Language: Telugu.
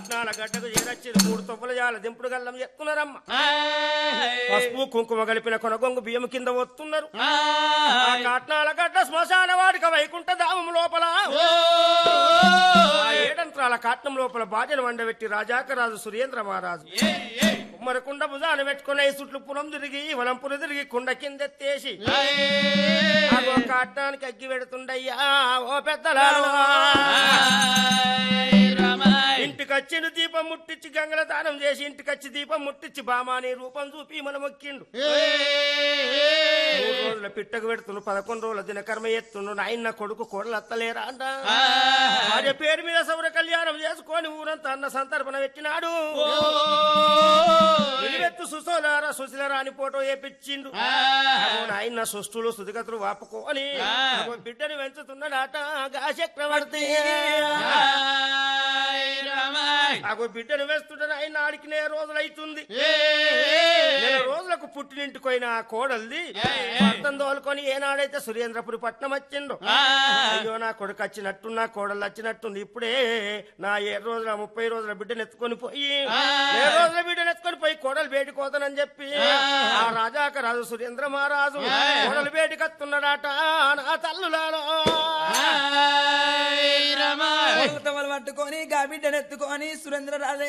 కాట్నాల గడ్డకు చేరచ్చి మూడు తొవ్వల జాల దింపుడు గల్లం ఎత్తున్నారమ్మ పసుపు కుంకుమ కలిపిన కొనగొంగు బియ్యం కింద వస్తున్నారు ఆ కాట్నాల గడ్డ శ్మశాన వాడిక వైకుంఠ ధామం లోపల ఆ ఏడంత్రాల కాట్నం లోపల బాధ్యను వండబెట్టి రాజాకరాజు సురేంద్ర మహారాజు ఉమ్మడి కుండ భుజాన పెట్టుకుని చుట్లు పురం తిరిగి వలంపులు తిరిగి కుండ కిందెత్తేసి అగో కాట్నానికి అగ్గి పెడుతుండయ్యా ఓ పెద్దలాలు ఇంటికి వచ్చిన దీపం ముట్టించి గంగల దానం చేసి ఇంటికి వచ్చి దీపం ముట్టించి బామాని రూపం చూపి మన మొక్కిండు మూడు రోజుల పిట్టకు పెడుతుండు పదకొండు రోజుల దినకర్మ ఎత్తుండు నాయన కొడుకు కోడలు అత్తలేరా అంట భార్య పేరు మీద సౌర కళ్యాణం చేసుకొని ఊరంతా అన్న సంతర్పణ పెట్టినాడు నిలువెత్తు సుసోలారా సుశీలరా అని ఫోటో వేపించిండు అగో నాయన సుష్టులు సుదిగతులు వాపుకొని అగో బిడ్డని పెంచుతున్నాడట గా చక్రవర్తి అగో బిడ్డను వేస్తుంటే ఆయన ఆడికి నే రోజులైతుంది నెల రోజులకు పుట్టినింటికోయిన ఆ కోడల్ది భర్తను తోలుకొని ఏనాడైతే సురేంద్రపురి పట్నం వచ్చిండు అయ్యో నా కొడుకు వచ్చినట్టు నా కోడలు వచ్చినట్టుంది ఇప్పుడే నా ఏ రోజుల ముప్పై రోజుల బిడ్డను ఎత్తుకొని పోయి ఏ రోజుల బిడ్డను ఎత్తుకొని పోయి కోడలు బేటికోతానని చెప్పి ఆ రాజాక రాజు సురేంద్ర మహారాజు కోడలు బేటికత్తున్నాడట నా తల్లులాలో తమలు పట్టుకొని గా బిడ్డనెత్తుకొని సురేంద్ర రాజు